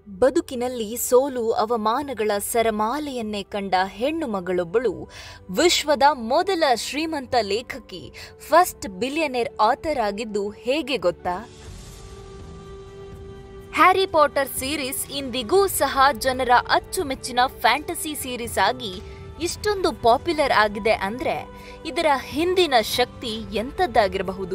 ಬದುಕಿನಲ್ಲಿ ಸೋಲು ಅವಮಾನಗಳ ಸರಮಾಲೆಯನ್ನೇ ಕಂಡ ಹೆಣ್ಣು ಮಗಳೊಬ್ಬಳು ವಿಶ್ವದ ಮೊದಲ ಶ್ರೀಮಂತ ಲೇಖಕಿ ಫಸ್ಟ್ ಬಿಲಿಯನೇರ್ ಆಥರ್ ಆಗಿದ್ದು ಹೇಗೆ ಗೊತ್ತಾ ಹ್ಯಾರಿ ಪಾಟರ್ ಸೀರೀಸ್ ಇಂದಿಗೂ ಸಹ ಜನರ ಅಚ್ಚುಮೆಚ್ಚಿನ ಫ್ಯಾಂಟಸಿ ಸೀರೀಸ್ ಆಗಿ ಇಷ್ಟೊಂದು ಪಾಪ್ಯುಲರ್ ಆಗಿದೆ ಅಂದ್ರೆ ಇದರ ಹಿಂದಿನ ಶಕ್ತಿ ಎಂಥದ್ದಾಗಿರಬಹುದು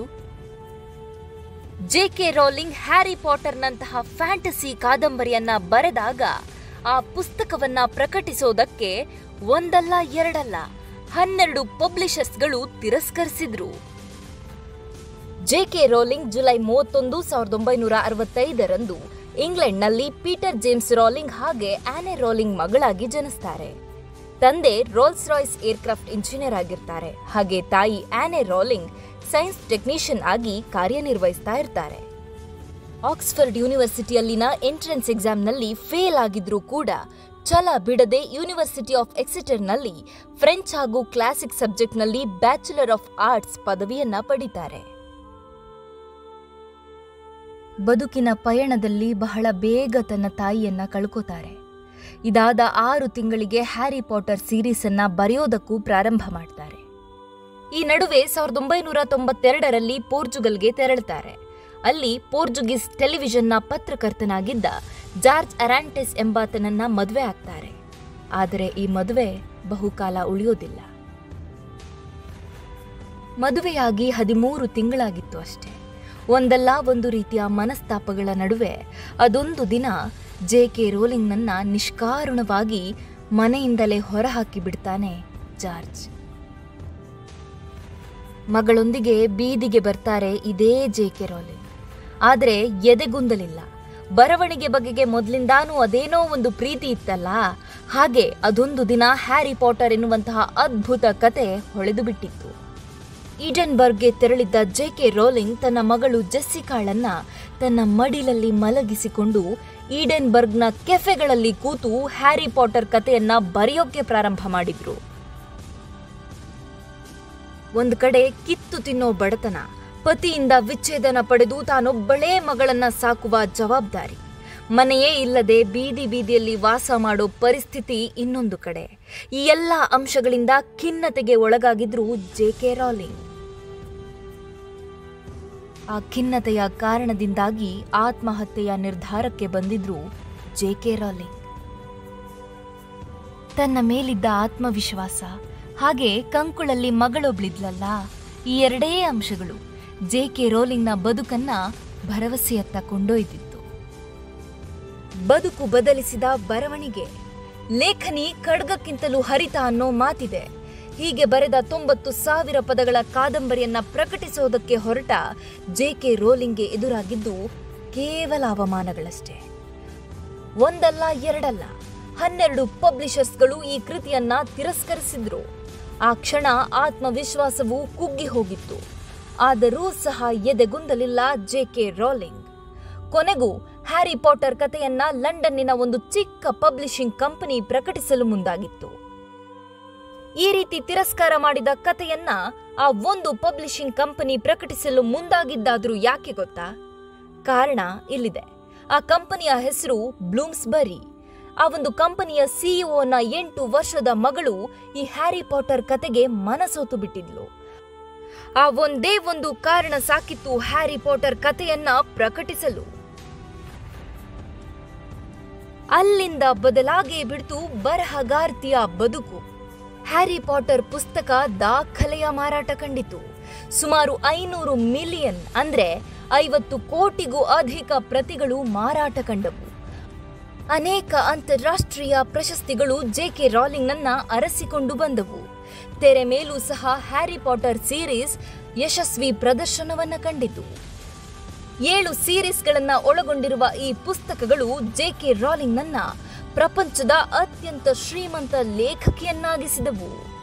ಜೆ ಕೆ ರೋಲಿಂಗ್ ಹ್ಯಾರಿ ಪಾಟರ್ನಂತಹ ಫ್ಯಾಂಟಸಿ ಕಾದಂಬರಿಯನ್ನ ಬರೆದಾಗ ಆ ಪುಸ್ತಕವನ್ನ ಪ್ರಕಟಿಸೋದಕ್ಕೆ ಒಂದಲ್ಲ ಎರಡಲ್ಲ ಹನ್ನೆರಡು ಪಬ್ಲಿಷರ್ಸ್ಗಳು ತಿರಸ್ಕರಿಸಿದ್ರು ಜೆ ಕೆ ರೋಲಿಂಗ್ ಜುಲೈ ಮೂವತ್ತೊಂದು ಸಾವಿರದ ಒಂಬೈನೂರ ಅರವತ್ತೈದರಂದು ಇಂಗ್ಲೆಂಡ್ನಲ್ಲಿ ಪೀಟರ್ ಜೇಮ್ಸ್ ರೋಲಿಂಗ್ ಹಾಗೆ ಆನೆ ರೋಲಿಂಗ್ ಮಗಳಾಗಿ ಜನಿಸ್ತಾರೆ ತಂದೆ ರೋಲ್ಸ್ ರಾಯ್ಸ್ ಏರ್ಕ್ರಾಫ್ಟ್ ಇಂಜಿನಿಯರ್ ಆಗಿರ್ತಾರೆ ಹಾಗೆ ತಾಯಿ ಆನೆ ರೋಲಿಂಗ್ ಸೈನ್ಸ್ ಟೆಕ್ನಿಷಿಯನ್ ಆಗಿ ಕಾರ್ಯನಿರ್ವಹಿಸ್ತಾ ಇರ್ತಾರೆ ಆಕ್ಸ್ಫರ್ಡ್ ಯೂನಿವರ್ಸಿಟಿಯಲ್ಲಿನ ಎಂಟ್ರೆನ್ಸ್ ಎಕ್ಸಾಮ್ನಲ್ಲಿ ಫೇಲ್ ಆಗಿದ್ರೂ ಕೂಡ ಛಲ ಬಿಡದೆ ಯೂನಿವರ್ಸಿಟಿ ಆಫ್ ಎಕ್ಸಿಟರ್ನಲ್ಲಿ ಫ್ರೆಂಚ್ ಹಾಗೂ ಕ್ಲಾಸಿಕ್ ಸಬ್ಜೆಕ್ಟ್ನಲ್ಲಿ ಬ್ಯಾಚುಲರ್ ಆಫ್ ಆರ್ಟ್ಸ್ ಪದವಿಯನ್ನ ಪಡಿತಾರೆ ಬದುಕಿನ ಪಯಣದಲ್ಲಿ ಬಹಳ ಬೇಗ ತನ್ನ ತಾಯಿಯನ್ನ ಕಳ್ಕೋತಾರೆ ಇದಾದ ಆರು ತಿಂಗಳಿಗೆ ಹ್ಯಾರಿ ಪಾಟರ್ ಸೀರೀಸ್ ಅನ್ನ ಬರೆಯೋದಕ್ಕೂ ಪ್ರಾರಂಭ ಮಾಡ್ತಾರೆ ಈ ನಡುವೆ ಸಾವಿರದ ಒಂಬೈನೂರ ತೊಂಬತ್ತೆರಡರಲ್ಲಿ ಪೋರ್ಚುಗಲ್ಗೆ ತೆರಳುತ್ತಾರೆ ಅಲ್ಲಿ ಪೋರ್ಚುಗೀಸ್ ಟೆಲಿವಿಷನ್ನ ಪತ್ರಕರ್ತನಾಗಿದ್ದ ಜಾರ್ಜ್ ಅರಾಂಟೆಸ್ ಎಂಬಾತನನ್ನ ಮದುವೆ ಆಗ್ತಾರೆ ಆದರೆ ಈ ಮದುವೆ ಬಹುಕಾಲ ಉಳಿಯೋದಿಲ್ಲ ಮದುವೆಯಾಗಿ ಹದಿಮೂರು ತಿಂಗಳಾಗಿತ್ತು ಅಷ್ಟೇ ಒಂದಲ್ಲ ಒಂದು ರೀತಿಯ ಮನಸ್ತಾಪಗಳ ನಡುವೆ ಅದೊಂದು ದಿನ ಜೆ ಕೆ ರೋಲಿಂಗ್ನನ್ನ ನಿಷ್ಕಾರುಣವಾಗಿ ಮನೆಯಿಂದಲೇ ಹೊರಹಾಕಿ ಬಿಡ್ತಾನೆ ಜಾರ್ಜ್ ಮಗಳೊಂದಿಗೆ ಬೀದಿಗೆ ಬರ್ತಾರೆ ಇದೇ ಜೆ ಕೆ ರೋಲಿಂಗ್ ಆದರೆ ಎದೆಗುಂದಲಿಲ್ಲ ಬರವಣಿಗೆ ಬಗೆಗೆ ಮೊದಲಿಂದಾನೂ ಅದೇನೋ ಒಂದು ಪ್ರೀತಿ ಇತ್ತಲ್ಲ ಹಾಗೆ ಅದೊಂದು ದಿನ ಹ್ಯಾರಿ ಪಾಟರ್ ಎನ್ನುವಂತಹ ಅದ್ಭುತ ಕತೆ ಹೊಳೆದು ಬಿಟ್ಟಿತ್ತು ಈಡನ್ಬರ್ಗ್ಗೆ ತೆರಳಿದ್ದ ಜೆ ಕೆ ರೋಲಿಂಗ್ ತನ್ನ ಮಗಳು ಜೆಸ್ಸಿಕಾಳನ್ನ ತನ್ನ ಮಡಿಲಲ್ಲಿ ಮಲಗಿಸಿಕೊಂಡು ಈಡನ್ಬರ್ಗ್ನ ಕೆಫೆಗಳಲ್ಲಿ ಕೂತು ಹ್ಯಾರಿ ಪಾಟರ್ ಕಥೆಯನ್ನ ಬರೆಯೋಕೆ ಪ್ರಾರಂಭ ಮಾಡಿದ್ರು ಒಂದು ಕಡೆ ಕಿತ್ತು ತಿನ್ನೋ ಬಡತನ ಪತಿಯಿಂದ ವಿಚ್ಛೇದನ ಪಡೆದು ತಾನೊಬ್ಬಳೇ ಮಗಳನ್ನ ಸಾಕುವ ಜವಾಬ್ದಾರಿ ಮನೆಯೇ ಇಲ್ಲದೆ ಬೀದಿ ಬೀದಿಯಲ್ಲಿ ವಾಸ ಮಾಡೋ ಪರಿಸ್ಥಿತಿ ಇನ್ನೊಂದು ಕಡೆ ಈ ಎಲ್ಲ ಅಂಶಗಳಿಂದ ಖಿನ್ನತೆಗೆ ಒಳಗಾಗಿದ್ರು ಜೆ ಕೆ ರಾಲಿಂಗ್ ಆ ಖಿನ್ನತೆಯ ಕಾರಣದಿಂದಾಗಿ ಆತ್ಮಹತ್ಯೆಯ ನಿರ್ಧಾರಕ್ಕೆ ಬಂದಿದ್ರು ಜೆ ಕೆ ರಾಲಿಂಗ್ ತನ್ನ ಮೇಲಿದ್ದ ಆತ್ಮವಿಶ್ವಾಸ ಹಾಗೆ ಕಂಕುಳಲ್ಲಿ ಮಗಳೊಬ್ಳಿದ್ಲಲ್ಲ ಈ ಎರಡೇ ಅಂಶಗಳು ಜೆ ಕೆ ರೋಲಿಂಗ್ನ ಬದುಕನ್ನ ಭರವಸೆಯತ್ತ ಕೊಂಡೊಯ್ದಿತ್ತು ಬದುಕು ಬದಲಿಸಿದ ಬರವಣಿಗೆ ಲೇಖನಿ ಖಡ್ಗಕ್ಕಿಂತಲೂ ಹರಿತ ಅನ್ನೋ ಮಾತಿದೆ ಹೀಗೆ ಬರೆದ ತೊಂಬತ್ತು ಸಾವಿರ ಪದಗಳ ಕಾದಂಬರಿಯನ್ನ ಪ್ರಕಟಿಸೋದಕ್ಕೆ ಹೊರಟ ಜೆ ಕೆ ರೋಲಿಂಗ್ಗೆ ಎದುರಾಗಿದ್ದು ಕೇವಲ ಅವಮಾನಗಳಷ್ಟೇ ಒಂದಲ್ಲ ಎರಡಲ್ಲ ಹನ್ನೆರಡು ಪಬ್ಲಿಷರ್ಸ್ಗಳು ಈ ಕೃತಿಯನ್ನ ತಿರಸ್ಕರಿಸಿದ್ರು ಆ ಕ್ಷಣ ಆತ್ಮವಿಶ್ವಾಸವು ಕುಗ್ಗಿ ಹೋಗಿತ್ತು ಆದರೂ ಸಹ ಎದೆಗುಂದಲಿಲ್ಲ ಜೆ ಕೆ ರೋಲಿಂಗ್ ಕೊನೆಗೂ ಹ್ಯಾರಿ ಪಾಟರ್ ಕಥೆಯನ್ನ ಲಂಡನ್ನಿನ ಒಂದು ಚಿಕ್ಕ ಪಬ್ಲಿಷಿಂಗ್ ಕಂಪನಿ ಪ್ರಕಟಿಸಲು ಮುಂದಾಗಿತ್ತು ಈ ರೀತಿ ತಿರಸ್ಕಾರ ಮಾಡಿದ ಕಥೆಯನ್ನ ಆ ಒಂದು ಪಬ್ಲಿಷಿಂಗ್ ಕಂಪನಿ ಪ್ರಕಟಿಸಲು ಮುಂದಾಗಿದ್ದಾದ್ರೂ ಯಾಕೆ ಗೊತ್ತಾ ಕಾರಣ ಇಲ್ಲಿದೆ ಆ ಕಂಪನಿಯ ಹೆಸರು ಬ್ಲೂಮ್ಸ್ಬರಿ ಆ ಒಂದು ಕಂಪನಿಯ ಸಿಇಒನ ಎಂಟು ವರ್ಷದ ಮಗಳು ಈ ಹ್ಯಾರಿ ಪಾಟರ್ ಕತೆಗೆ ಮನಸೋತು ಬಿಟ್ಟಿದ್ಲು ಆ ಒಂದೇ ಒಂದು ಕಾರಣ ಸಾಕಿತ್ತು ಹ್ಯಾರಿ ಪಾಟರ್ ಕಥೆಯನ್ನ ಪ್ರಕಟಿಸಲು ಅಲ್ಲಿಂದ ಬದಲಾಗಿ ಬಿಡ್ತು ಬರಹಗಾರ್ತಿಯ ಬದುಕು ಹ್ಯಾರಿ ಪಾಟರ್ ಪುಸ್ತಕ ದಾಖಲೆಯ ಮಾರಾಟ ಕಂಡಿತು ಸುಮಾರು ಐನೂರು ಮಿಲಿಯನ್ ಅಂದ್ರೆ ಐವತ್ತು ಕೋಟಿಗೂ ಅಧಿಕ ಪ್ರತಿಗಳು ಮಾರಾಟ ಕಂಡವು ಅನೇಕ ಅಂತಾರಾಷ್ಟ್ರೀಯ ಪ್ರಶಸ್ತಿಗಳು ಜೆ ಕೆ ರಾಲಿಂಗ್ನನ್ನ ಅರಸಿಕೊಂಡು ಬಂದವು ತೆರೆ ಮೇಲೂ ಸಹ ಹ್ಯಾರಿ ಪಾಟರ್ ಸೀರೀಸ್ ಯಶಸ್ವಿ ಪ್ರದರ್ಶನವನ್ನ ಕಂಡಿತು ಏಳು ಸೀರೀಸ್ಗಳನ್ನ ಒಳಗೊಂಡಿರುವ ಈ ಪುಸ್ತಕಗಳು ಜೆ ಕೆ ರಾಲಿಂಗ್ನನ್ನ ಪ್ರಪಂಚದ ಅತ್ಯಂತ ಶ್ರೀಮಂತ ಲೇಖಕಿಯನ್ನಾಗಿಸಿದವು